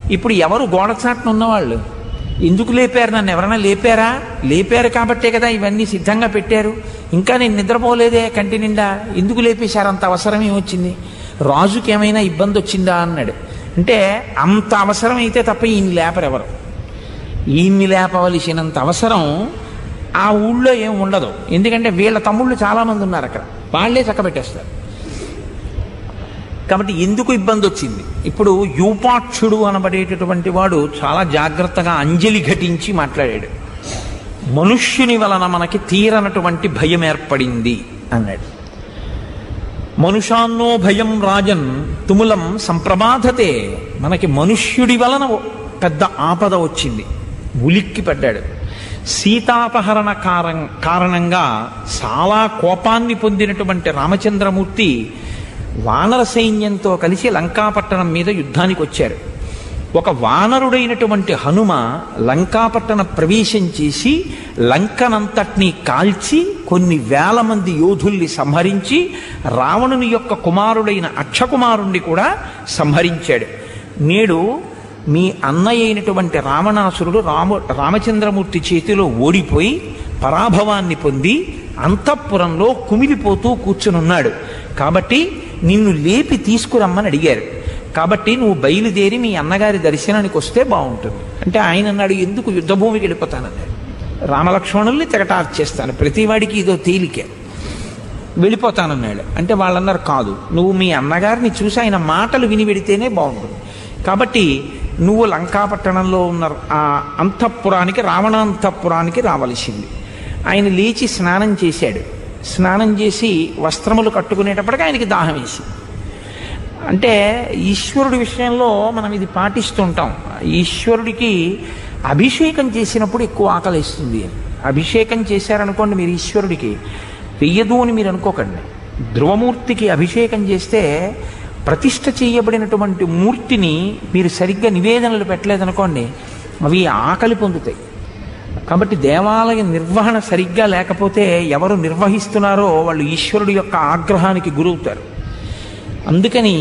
ఇప్పుడు ఎవరు గోడ చాటున ఉన్నవాళ్ళు ఎందుకు లేపారు నన్ను ఎవరైనా లేపారా లేపారు కాబట్టే కదా ఇవన్నీ సిద్ధంగా పెట్టారు ఇంకా నేను నిద్రపోలేదే కంటి నిండా ఎందుకు లేపేశారు అంత అవసరం ఏమొచ్చింది రాజుకి ఏమైనా ఇబ్బంది వచ్చిందా అన్నాడు అంటే అంత అవసరం అయితే తప్ప ఈయన లేపరు ఎవరు ఈయన్ని లేపవలసినంత అవసరం ఆ ఊళ్ళో ఏం ఉండదు ఎందుకంటే వీళ్ళ తమ్ముళ్ళు చాలామంది ఉన్నారు అక్కడ వాళ్ళే చక్కబెట్టేస్తారు కాబట్టి ఎందుకు ఇబ్బంది వచ్చింది ఇప్పుడు యూపాక్షుడు అనబడేటటువంటి వాడు చాలా జాగ్రత్తగా అంజలి ఘటించి మాట్లాడాడు మనుష్యుని వలన మనకి తీరనటువంటి భయం ఏర్పడింది అన్నాడు మనుషాన్నో భయం రాజన్ తుములం సంప్రబాధతే మనకి మనుష్యుడి వలన పెద్ద ఆపద వచ్చింది ఉలిక్కి పడ్డాడు సీతాపహరణ కారం కారణంగా చాలా కోపాన్ని పొందినటువంటి రామచంద్రమూర్తి వానర సైన్యంతో కలిసి లంకాపట్టణం మీద యుద్ధానికి వచ్చారు ఒక వానరుడైనటువంటి హనుమ లంకాపట్టణ ప్రవేశం చేసి లంకనంతటినీ కాల్చి కొన్ని వేల మంది యోధుల్ని సంహరించి రావణుని యొక్క కుమారుడైన అక్షకుమారుణ్ణి కూడా సంహరించాడు నేడు మీ అన్నయ్య అయినటువంటి రావణాసురుడు రాము రామచంద్రమూర్తి చేతిలో ఓడిపోయి పరాభవాన్ని పొంది అంతఃపురంలో కుమిలిపోతూ కూర్చునున్నాడు కాబట్టి నిన్ను లేపి తీసుకురమ్మని అడిగారు కాబట్టి నువ్వు బయలుదేరి మీ అన్నగారి దర్శనానికి వస్తే బాగుంటుంది అంటే ఆయన అన్నాడు ఎందుకు యుద్ధభూమికి వెళ్ళిపోతానన్నాడు రామలక్ష్మణుల్ని తెగటార్చేస్తాను ప్రతివాడికి ఇదో తేలికే వెళ్ళిపోతానన్నాడు అంటే వాళ్ళన్నారు కాదు నువ్వు మీ అన్నగారిని చూసి ఆయన మాటలు విని వెడితేనే బాగుంటుంది కాబట్టి నువ్వు లంకాపట్టణంలో ఉన్న ఆ అంతఃపురానికి రావణాంతఃపురానికి రావలసింది ఆయన లేచి స్నానం చేశాడు స్నానం చేసి వస్త్రములు కట్టుకునేటప్పటికి ఆయనకి దాహం వేసింది అంటే ఈశ్వరుడి విషయంలో మనం ఇది పాటిస్తుంటాం ఈశ్వరుడికి అభిషేకం చేసినప్పుడు ఎక్కువ ఆకలిస్తుంది అని అభిషేకం చేశారనుకోండి మీరు ఈశ్వరుడికి వెయ్యదు అని మీరు అనుకోకండి ధ్రువమూర్తికి అభిషేకం చేస్తే ప్రతిష్ఠ చేయబడినటువంటి మూర్తిని మీరు సరిగ్గా నివేదనలు పెట్టలేదనుకోండి అవి ఆకలి పొందుతాయి కాబట్టి దేవాలయ నిర్వహణ సరిగ్గా లేకపోతే ఎవరు నిర్వహిస్తున్నారో వాళ్ళు ఈశ్వరుడి యొక్క ఆగ్రహానికి గురవుతారు అందుకని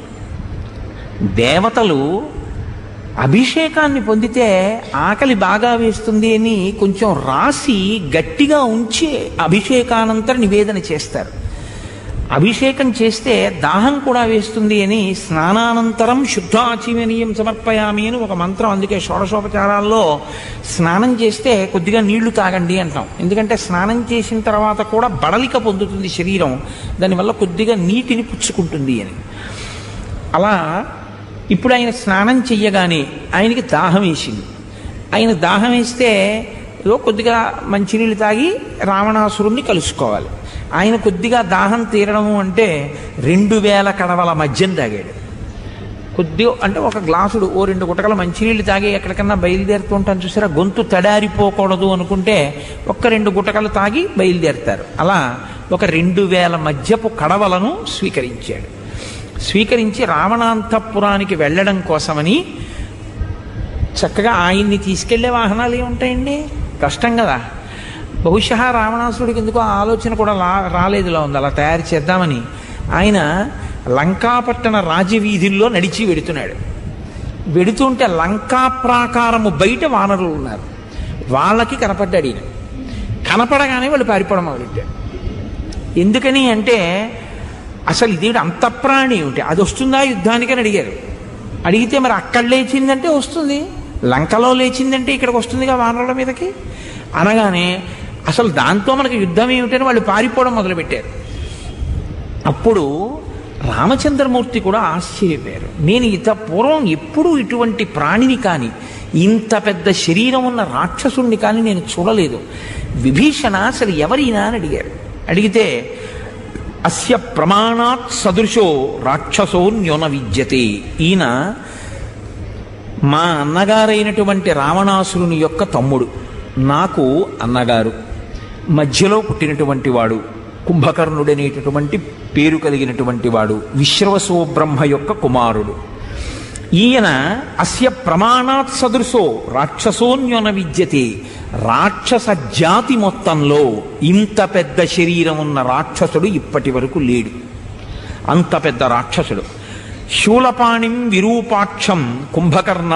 దేవతలు అభిషేకాన్ని పొందితే ఆకలి బాగా వేస్తుంది అని కొంచెం రాసి గట్టిగా ఉంచి అభిషేకానంతర నివేదన చేస్తారు అభిషేకం చేస్తే దాహం కూడా వేస్తుంది అని స్నానానంతరం శుద్ధాచీమనీయం సమర్పయామి అని ఒక మంత్రం అందుకే షోడశోపచారాల్లో స్నానం చేస్తే కొద్దిగా నీళ్లు తాగండి అంటాం ఎందుకంటే స్నానం చేసిన తర్వాత కూడా బడలిక పొందుతుంది శరీరం దానివల్ల కొద్దిగా నీటిని పుచ్చుకుంటుంది అని అలా ఇప్పుడు ఆయన స్నానం చెయ్యగానే ఆయనకి దాహం వేసింది ఆయన దాహం వేస్తే ఏదో కొద్దిగా మంచినీళ్ళు తాగి రావణాసురుణ్ణి కలుసుకోవాలి ఆయన కొద్దిగా దాహం తీరడము అంటే రెండు వేల కడవల మద్యం తాగాడు కొద్దిగా అంటే ఒక గ్లాసుడు ఓ రెండు గుటకల మంచినీళ్ళు తాగి ఎక్కడికన్నా బయలుదేరుతుంటాను చూసారా గొంతు తడారిపోకూడదు అనుకుంటే ఒక్క రెండు గుటకలు తాగి బయలుదేరుతారు అలా ఒక రెండు వేల మద్యపు కడవలను స్వీకరించాడు స్వీకరించి రావణాంతపురానికి వెళ్ళడం కోసమని చక్కగా ఆయన్ని తీసుకెళ్లే వాహనాలు ఏముంటాయండి కష్టం కదా బహుశా రావణాసుడికి ఎందుకో ఆ ఆలోచన కూడా లా రాలేదులా ఉంది అలా తయారు చేద్దామని ఆయన లంకాపట్టణ రాజవీధుల్లో నడిచి వెడుతున్నాడు వెడుతుంటే లంకా ప్రాకారము బయట వానరులు ఉన్నారు వాళ్ళకి కనపడ్డాడు ఈయన కనపడగానే వాళ్ళు పారిపోవడం మొదలెట్టాడు ఎందుకని అంటే అసలు ఇది అంతఃప్రాణి ఏమిటి అది వస్తుందా యుద్ధానికి అని అడిగారు అడిగితే మరి అక్కడ లేచిందంటే వస్తుంది లంకలో లేచిందంటే ఇక్కడికి వస్తుందిగా వానరుల మీదకి అనగానే అసలు దాంతో మనకి యుద్ధం ఏమిటని వాళ్ళు పారిపోవడం మొదలుపెట్టారు అప్పుడు రామచంద్రమూర్తి కూడా ఆశ్చర్యపోయారు నేను ఇత పూర్వం ఎప్పుడూ ఇటువంటి ప్రాణిని కానీ ఇంత పెద్ద శరీరం ఉన్న రాక్షసుణ్ణి కానీ నేను చూడలేదు విభీషణ అసలు ఎవరైనా అని అడిగారు అడిగితే అస్య ప్రమాణాత్ సదృశో రాక్షసో న్యోన విద్యతే ఈయన మా అన్నగారైనటువంటి రావణాసురుని యొక్క తమ్ముడు నాకు అన్నగారు మధ్యలో పుట్టినటువంటి వాడు కుంభకర్ణుడనేటటువంటి పేరు కలిగినటువంటి వాడు విశ్రవసో బ్రహ్మ యొక్క కుమారుడు ఈయన అస్య ప్రమాణాత్ సదృశో రాక్షసోన్యోన విద్యతే రాక్షస జాతి మొత్తంలో ఇంత పెద్ద శరీరం ఉన్న రాక్షసుడు ఇప్పటి వరకు లేడు అంత పెద్ద రాక్షసుడు శూలపాణిం విరూపాక్షం కుంభకర్ణ